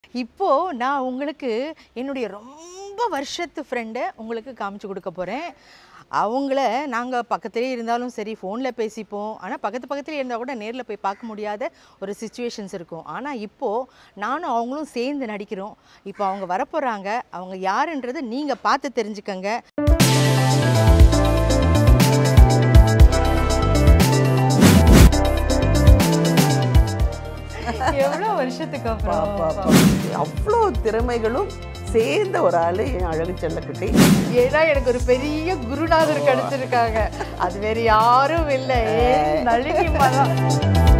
இப்போ நான் உங்களுக்கு என்னுடைய ரொம்ப வருஷத்து ஃப்ரெண்டை உங்களுக்கு காமிச்சு கொடுக்க போகிறேன் அவங்கள நாங்கள் பக்கத்துலேயே இருந்தாலும் சரி ஃபோனில் பேசிப்போம் ஆனால் பக்கத்து பக்கத்துலேயே இருந்தால் கூட நேரில் போய் பார்க்க முடியாத ஒரு சுச்சுவேஷன்ஸ் இருக்கும் ஆனால் இப்போது நானும் அவங்களும் சேர்ந்து நடிக்கிறோம் இப்போ அவங்க வரப்போகிறாங்க அவங்க யாருன்றது நீங்கள் பார்த்து தெரிஞ்சுக்கங்க எவ்வளோ வருஷத்துக்கு அப்புறம் அவ்வளோ திறமைகளும் சேர்ந்த ஒரு ஆளு என் அழகு செல்லக்குட்டி ஏன்னா எனக்கு ஒரு பெரிய குருநாதர் கிடைச்சிருக்காங்க அது வேற யாரும் இல்லை ஏன் நளினிமா தான்